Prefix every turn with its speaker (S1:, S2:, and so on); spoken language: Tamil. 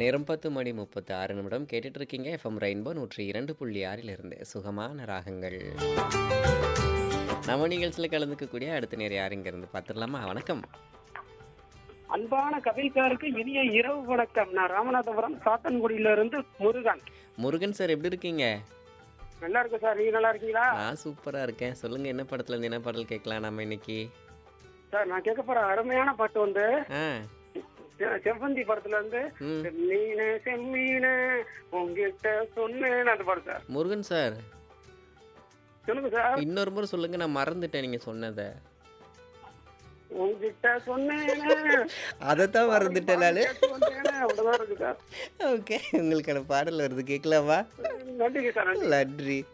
S1: நேரம் பத்து மணி முப்பத்தி ஆறு நிமிடம் கேட்டுட்டு இருக்கீங்க எஃப்எம் ரெயின்போ நூற்றி இரண்டு புள்ளி ஆறிலிருந்து சுகமான ராகங்கள் நம்ம நிகழ்ச்சியில் கலந்துக்கக்கூடிய அடுத்த நேரம் யார் இங்க இருந்து பார்த்துடலாமா வணக்கம்
S2: அன்பான கவிழ்காருக்கு இனிய இரவு வணக்கம் நான் ராமநாதபுரம் சாத்தன்குடியில இருந்து முருகன்
S1: முருகன் சார் எப்படி இருக்கீங்க
S2: நல்லா இருக்கு சார் நீங்க நல்லா இருக்கீங்களா
S1: நான் சூப்பராக இருக்கேன் சொல்லுங்க என்ன படத்துல இருந்து என்ன பாடல் கேட்கலாம் நம்ம இன்னைக்கு
S2: சார் நான் கேட்க போற அருமையான பாட்டு வந்து
S1: ஆ
S2: செ- செவ்வந்தி படத்துல இருந்து
S1: ம்
S2: செம்மீனு செம்மீனு உங்ககிட்ட சொன்னேன் அந்த பாட்டு சார்
S1: முருகன் சார்
S2: சொல்லுங்க சார்
S1: இன்னொரு முறை சொல்லுங்க நான் மறந்துட்டேன் நீங்க சொன்னதை
S2: உங்ககிட்ட சொன்னேன்
S1: அதைத்தான் மறந்துட்டேன் நான்
S2: சொன்னேன் அப்படிதான் இருக்கு சார்
S1: ஓகே உங்களுக்கான பாடல் வருது கேட்கலாமா
S2: நன்றிங்க சார் நன்றி
S1: நன்றி